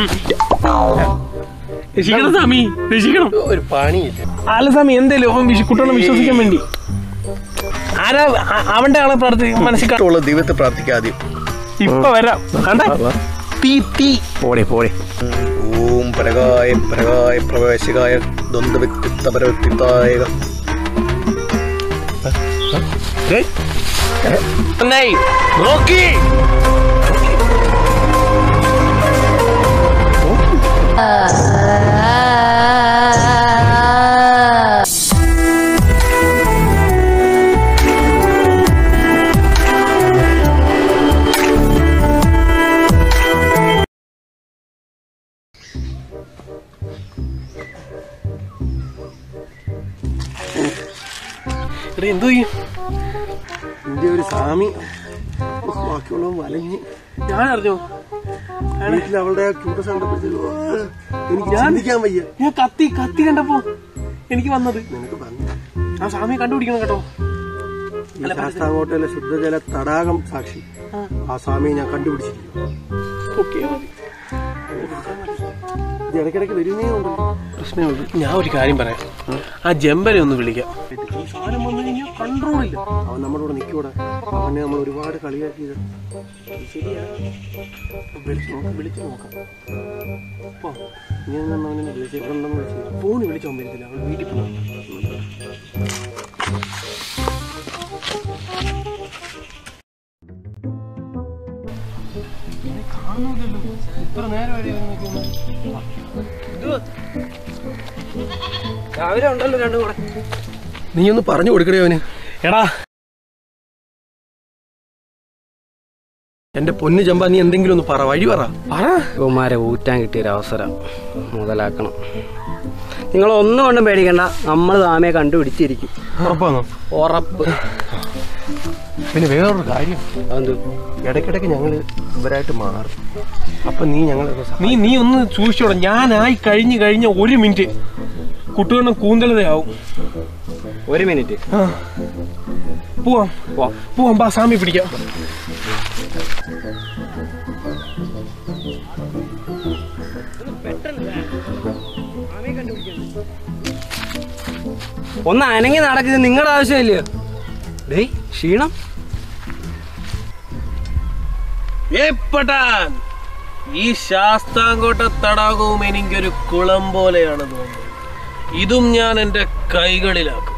രക്ഷിക്കണം സ്വാമി രക്ഷിക്കണം ഒരു പണിയില്ല അല്ല സ്വാമി എന്തേലും അവൻ വിശ- കുട്ടനെ വിശ്വസിക്കാൻ വേണ്ടി ആരാ അ- അവന്റെ ആളെ പ്രാർത്ഥി മനസ്സിൽ കാ- ഇഷ്ടമുള്ള ദൈവത്തെ പ്രാർത്ഥിക്കാദ്യം ഇപ്പൊ വരാം കണ്ട തീ തീ പോടെ പോടെ ഓം പരകായ പരകായ പ്രവേശകായ ദ്വന്ദ് വ്യക്തിത്വ പരവ്യക്തിത്വായ നന്നായി നോക്കി എടാ എന്തോ ചെയ്യും എന്റെ ഒരു സ്വാമി ബാക്കിയുള്ളവൻ വലഞ്ഞ് ഞാൻ അറിഞ്ഞോ വീട്ടിൽ അവളുടെ ക്യൂട്ടസ് കണ്ടപ്പോഴത്തേക്കും എനിക്ക് ചിന്തിക്കാൻ വയ്യ ഞാൻ കത്തി കത്തി കണ്ടപ്പോ എനിക്ക് വന്നത് നിനക്ക് പറഞ്ഞു ആ സ്വാമിയെ കണ്ടുപിടിക്കണം കേട്ടോ ഈ ശാസ്താംകോട്ടയിലെ ശുദ്ധജല തടാകം സാക്ഷി ആ സ്വാമിയെ ഞാൻ കണ്ടുപിടിച്ചിരിക്കുന്നു ഓക്കെ ഇത് ഇടയ്ക്കിടയ്ക്ക് വരുന്നേ ഉണ്ടല്ലോ പ്രശ്നമുള്ളൂ ഞാൻ ഒരു കാര്യം പറയാം ആ ജമ്പനെ ഒന്ന് വിളിക്കാം ഈ സാധനം വന്നു കഴിഞ്ഞാൽ കൺട്രോൾ ഇല്ല അവൻ നമ്മുടെ കൂടെ നിൽക്കൂടെ അവനെ നമ്മൾ ഒരുപാട് കളിയാക്കിയത് ശരിയാ വിളിച്ചു നോക്കാം വിളിച്ചു നോക്കാം അപ്പൊ നീ എന്നാ അവനെ വിളിച്ച് എവിടെ ഉണ്ടെന്ന് വിളിച്ച് ഫോണ് വിളിച്ചോ വരുന്നില്ല അവൾ വീട്ടിൽ പോകാം ഇത്ര നേരം രാവിലെ ഉണ്ടല്ലോ രണ്ടും കൂടെ നീ ഒന്ന് പറഞ്ഞു കൊടുക്കണേ അവന് എടാ എന്റെ പൊന്നു ചമ്പ നീ എന്തെങ്കിലും ഒന്ന് പറ വഴി പറ പറ കുമാരെ ഊറ്റാൻ കിട്ടിയൊരു അവസരം മുതലാക്കണം നിങ്ങൾ ഒന്നും കൊണ്ടും പേടിക്കണ്ട നമ്മൾ താമയെ കണ്ടുപിടിച്ചിരിക്കും ഉറപ്പാന്നോ ഉറപ്പ് പിന്നെ വേറൊരു കാര്യം അതെന്ത് ഇടയ്ക്കിടയ്ക്ക് ഞങ്ങൾ ഇവരായിട്ട് മാറും അപ്പൊ നീ ഞങ്ങളെ നീ നീ ഒന്ന് സൂക്ഷിച്ചോടാ ഞാനായി കഴിഞ്ഞ് കഴിഞ്ഞ ഒരു മിനിറ്റ് കുട്ടികളുടെ കൂന്തലതയാവും ഒരു മിനിറ്റ് പോവാം പോവാം. പോവാം ബാ സാമി പിടിക്കാം ഒന്ന് അനങ്ങി നടക്കുന്നത് നിങ്ങളുടെ ആവശ്യമില്ലയോ ഡേയ് ക്ഷീണം ഏപ്പട്ടാൻ ഈ ശാസ്താംകോട്ട തടാകവും എനിക്കൊരു കുളം പോലെയാണ് തോന്നുന്നത് ഇതും ഞാൻ എൻ്റെ കൈകളിലാക്കും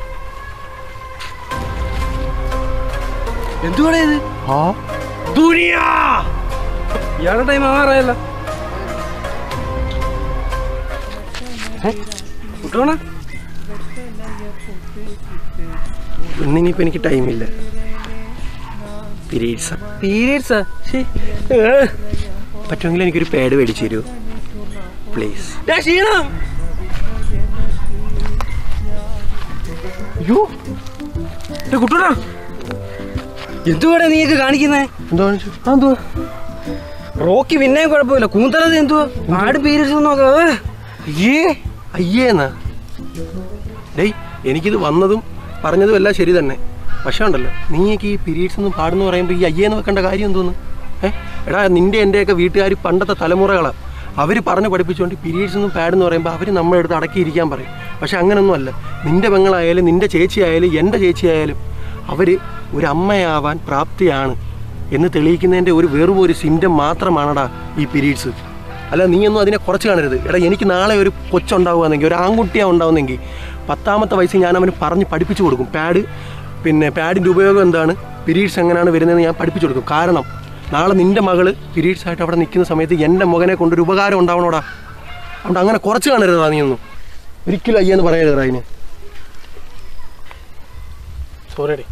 എന്തുകൂടെ ഇത് ദുനിയാ ഇയാളുടെ ടൈം ആവാറായല്ലോ കുട്ടോണ ഇന്നിനിപ്പോ എനിക്ക് ടൈമില്ല പീരീഡ്സ് പീരീഡ്സാ പറ്റുമെങ്കിൽ എനിക്കൊരു പാഡ് മേടിച്ചു തരൂ പ്ലീസ് ക്ഷീണം അയ്യോ ഏ, കുട്ടൂടാ എന്തുകൂടെ നീയൊക്കെ കാണിക്കുന്നേ എന്തോ റോക്കി പിന്നെയും കുഴപ്പമില്ല കൂന്തലത് എന്തുവാ ആട് പീരീഡ്സ് നോക്കാം അയ്യേ അയ്യേന്നാ ഡേയ് എനിക്കിത് വന്നതും പറഞ്ഞതും എല്ലാം ശരി തന്നെ പക്ഷേ ഉണ്ടല്ലോ നീയൊക്കെ ഈ പീരീഡ്സ് ഒന്നും പാടുന്നു പറയുമ്പോൾ ഈ അയ്യേന്ന് വെക്കേണ്ട കാര്യം എന്തോന്ന് ഏ എടാ നിന്റെ എൻ്റെയൊക്കെ വീട്ടുകാർ പണ്ടത്തെ തലമുറകളാണ് അവർ പറഞ്ഞ് പഠിപ്പിച്ചുകൊണ്ട് പീരീഡ്സ് ഒന്നും പാടെന്ന് പറയുമ്പോൾ അവർ നമ്മളെ അടുത്ത് അടക്കിയിരിക്കാൻ പറയും പക്ഷെ അങ്ങനൊന്നും അല്ല നിന്റെ പെങ്ങളായാലും നിന്റെ ചേച്ചിയായാലും എൻ്റെ ചേച്ചിയായാലും അവർ ഒരു അമ്മയാവാൻ പ്രാപ്തിയാണ് എന്ന് തെളിയിക്കുന്നതിൻ്റെ ഒരു വെറും ഒരു സിംറ്റം മാത്രമാണടാ ഈ പീരീഡ്സ് അല്ല നീയൊന്നും അതിനെ കുറച്ച് കാണരുത് എടാ എനിക്ക് നാളെ ഒരു കൊച്ചുണ്ടാവുകയാണെങ്കിൽ ഒരു ആൺകുട്ടിയാണ് ഉണ്ടാവുന്നെങ്കിൽ പത്താമത്തെ വയസ്സിൽ ഞാൻ അവന് പറഞ്ഞ് പഠിപ്പിച്ചു കൊടുക്കും പാഡ് പിന്നെ പാഡിൻ്റെ ഉപയോഗം എന്താണ് പീരീഡ്സ് എങ്ങനെയാണ് വരുന്നതെന്ന് ഞാൻ പഠിപ്പിച്ചു കൊടുക്കും കാരണം നാളെ നിൻ്റെ മകള് പീരീഡ്സ് ആയിട്ട് അവിടെ നിൽക്കുന്ന സമയത്ത് എൻ്റെ മകനെ കൊണ്ടൊരു ഉപകാരം ഉണ്ടാവണോടാ അതുകൊണ്ട് അങ്ങനെ കുറച്ച് കാണരുതാ നീയൊന്നും ഒരിക്കലും അയ്യെന്ന് പറയരുതാ അതിന് സോറി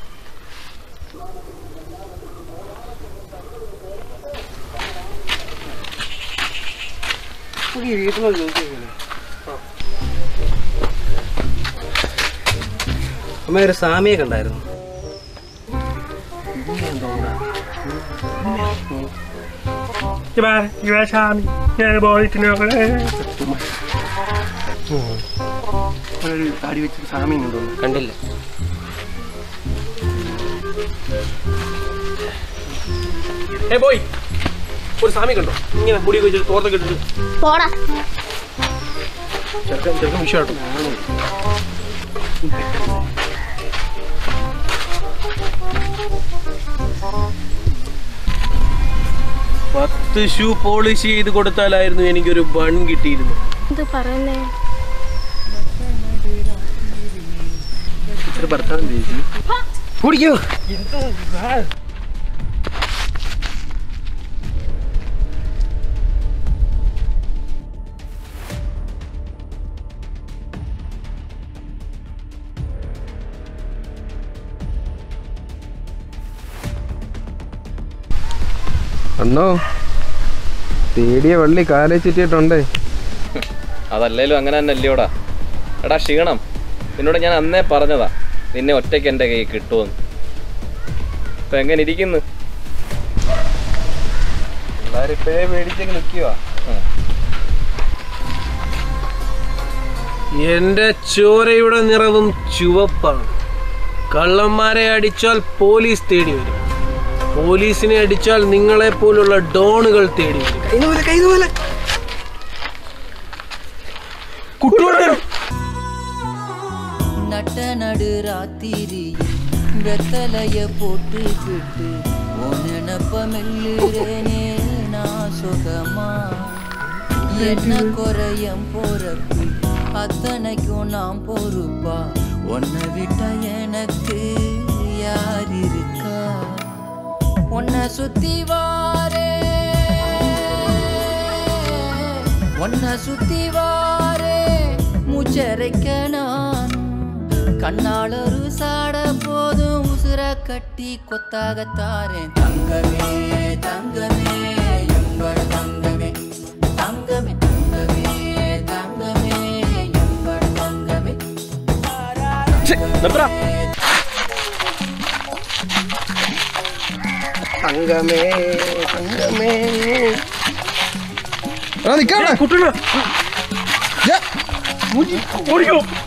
അമ്മ ഒരു സാമിയെ കണ്ടായിരുന്നു ഒരു താടി വെച്ചിട്ട് സാമി ഉണ്ടോന്ന് കണ്ടില്ല ഏ പോയി ഒരു സ്വാമി കണ്ടോ ഇങ്ങനെ മുടി വെച്ചിട്ട് തോർത്തൊക്കെ ഇട്ടിട്ട് പോടാ ചെറുക്കൻ ചെറുക്കൻ വിഷയമാട്ടോ പത്ത് ഷൂ പോളിഷ് ചെയ്ത് കൊടുത്താലായിരുന്നു എനിക്കൊരു ബൺ കിട്ടിയിരുന്നു എന്ത് പറയുന്നേ ഇച്ചിരി ഭർത്താവ് ചേച്ചി കുടിക്കൂ അണ്ണോ തേടിയ വള്ളി കാലേ ചുറ്റിയിട്ടുണ്ടേ അതല്ലേലും അങ്ങനെ തന്നെ അല്ലയോടാ എടാ ക്ഷീണം നിന്നോട് ഞാൻ അന്നേ പറഞ്ഞതാ നിന്നെ ഒറ്റയ്ക്ക് എൻ്റെ കയ്യിൽ കിട്ടുമെന്ന് ഇപ്പൊ എങ്ങനെ ഇരിക്കുന്നു പിള്ളേരിപ്പോഴേ പേടിച്ചങ്ങ് നിൽക്കുക എന്റെ ചോരയുടെ നിറവും ചുവപ്പാണ് കള്ളന്മാരെ അടിച്ചാൽ പോലീസ് തേടി വരും പോലീസിനെ അടിച്ചാൽ നിങ്ങളെ പോലുള്ള ഡോണുകൾ തേടി വരും കുട്ടിയോട് நட்ட நடு ராத்திரியில் வெத்தலைய போட்டுக்கிட்டு உன் நினப்ப மெல்லுறேனே நான் சுகமா என்ன குறையம் போறப்பு அத்தனைக்கும் நான் பொறுப்பா உன்னை விட்ட எனக்கு யார் இருக்கா உன்னை சுத்தி வாரே உன்னை சுத்தி வாரே மூச்சரைக்க நானும் கண்ணால் ஒரு சாட போதும் உசுர கட்டி கொத்தாகத்தாரேன் தங்கமே தங்கமே எம்பட தங்கமே தங்கமே தங்கமே தங்கமே எம்பட தங்கமே നിർത്തടാ. തങ്കമേ തങ്കമേ നിൽക്കാടെ കുട്ടിയോട് യാ. ഓടിക്കോ